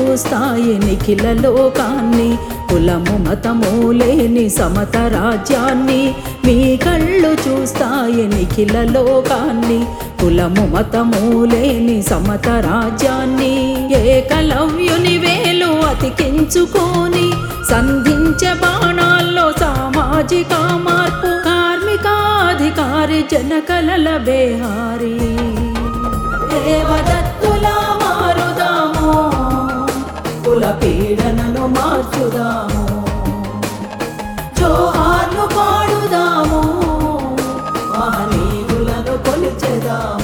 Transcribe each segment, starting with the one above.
చూస్తాయి నిఖిల లోకాన్ని కులము మతము లేని సమత రాజ్యాన్ని మీ కళ్ళు చూస్తాయి నిఖిల లోకాన్ని కులము మతము లేని సమత రాజ్యాన్ని ఏకలవ్యుని వేలు అతికించుకొని సంధించే బాణాల్లో సామాజిక మార్పు కార్మికాధికారి జనకలల బేహారీ దేవదత్తులా మారుదాము కుల పీడనను మార్చుదాము జోహార్లు పాడుదాము మహనీయులను కొలిచెదాము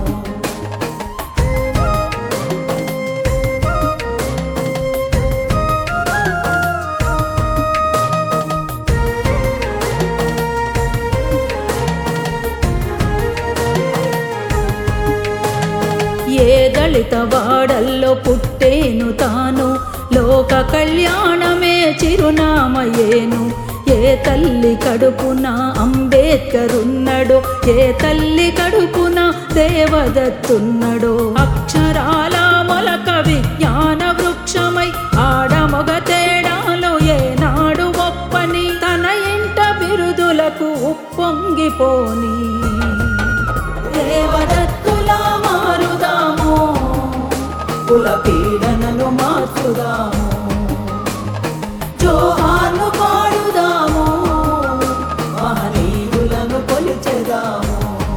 ఏ దళిత వాడల్లో పుట్టేను తాను లోక కళ్యాణమే చిరునామయేను ఏ తల్లి కడుపున అంబేద్కర్ ఉన్నాడో ఏ తల్లి కడుపున దేవదత్తున్నడో అక్షరాల మొలక విజ్ఞాన వృక్షమై ఆడమొగ తేడాలో ఏనాడు ఒప్పని తన ఇంట బిరుదులకు ఉప్పొంగిపోని దేవదత్తులా మారుదాము కుల పీడనను మార్చుదాము జోహార్లు పాడుదాము మహనీయులను కొలిచెదాము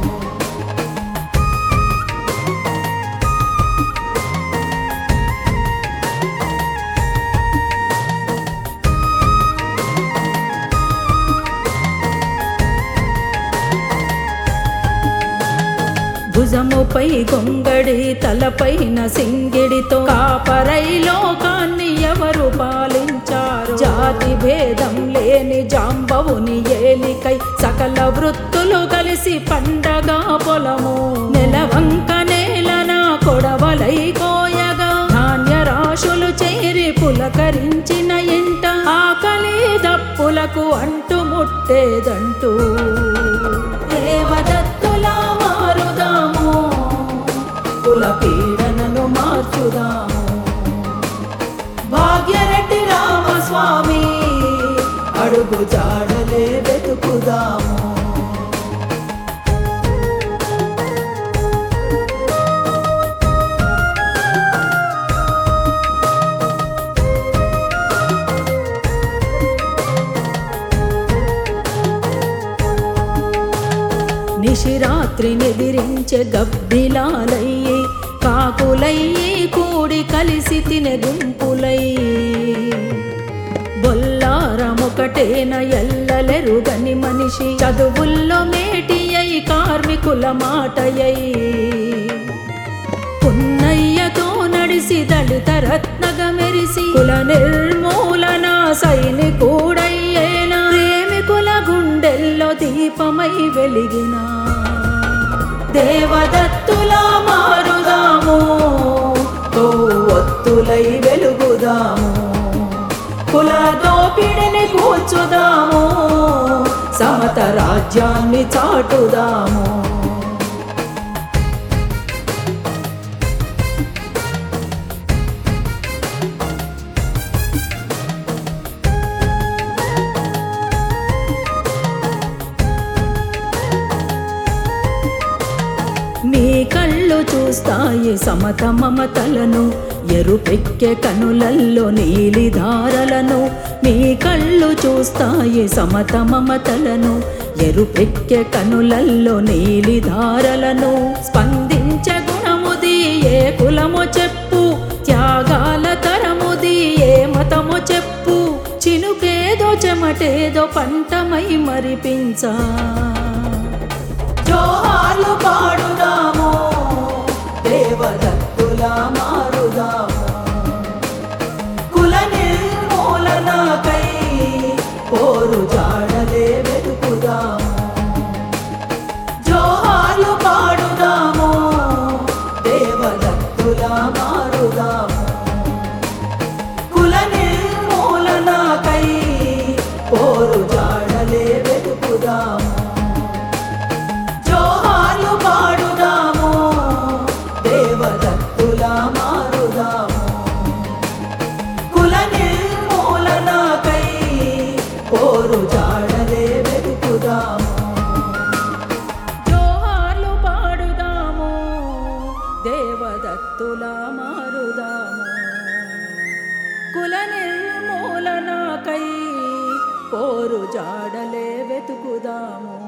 భుజముపై గొంగడి తలపైన సింగిడితో కాపరై లోకాన్ని ఎవరు పాలించారు జాతి భేదం లేని జాంబవుని ఏలికై సకల వృత్తులు కలిసి పండగ పొలము నెలవంక నేలన కొడవలై కోయగా ధాన్య రాశులు చేరి పులకరించిన ఇంట ఆకలి దప్పులకు అంటు ముట్టేదంటూ దేవదత్తులా మారుదాము కుల పీడనను మార్చుదాము భాగ్యరెడ్డి రామస్వామి అడుగు జాడలే వెతుకుదాము నిశిరాత్రి నిదిరించే గబ్బిలాలయ్యి కాకులయ్యి కూడి కలిసి తినే గుంపులై బొల్లారమొకటేన ఎల్లలెరుగని మనిషి చదువుల్లో మేటి అయి కార్మికుల మాటయై పున్నయ్యతో నడిసి దళిత రత్నగ మెరిసి కుల నిర్మూలన సైనికుడయ్యేనా ప్రేమికుల గుండెల్లో దీపమై వెలిగిన దేవదత్తులా మారుదాము ఒత్తులై వెలుగుదాము కుల దోపిడిని కూర్చుదాము సమత రాజ్యాన్ని చాటుదాము మీ కళ్ళు చూస్తాయి సమత మమతలను ఎరుపెక్కే కనులల్లో నీలిధారలను మీ కళ్ళు చూస్తాయి సమత మమతలను ఎరుపెక్కే కనులల్లో నీలిధారలను స్పందించే గుణముది ఏ కులము చెప్పు త్యాగాల తరముది ఏ మతము చెప్పు చినుకేదో చెమటేదో పంటమై మరిపించా జోహార్లు పాడుదాము దేవదత్తులా మారుదాము కుల నిర్మూలనకై పోరు జాడలే వెతుకుదాము జోహార్లు పాడుదాము దేవదత్తులా మారుదాము కుల నిర్మూలనకై పోరు జాడలే వెతుకుదాము పోరు జాడలే వెతుకుదాము జోహార్లు పాడుదాము దేవదత్తులా మారుదాము కుల నిర్మూలనకై పోరు జాడలే వెతుకుదాము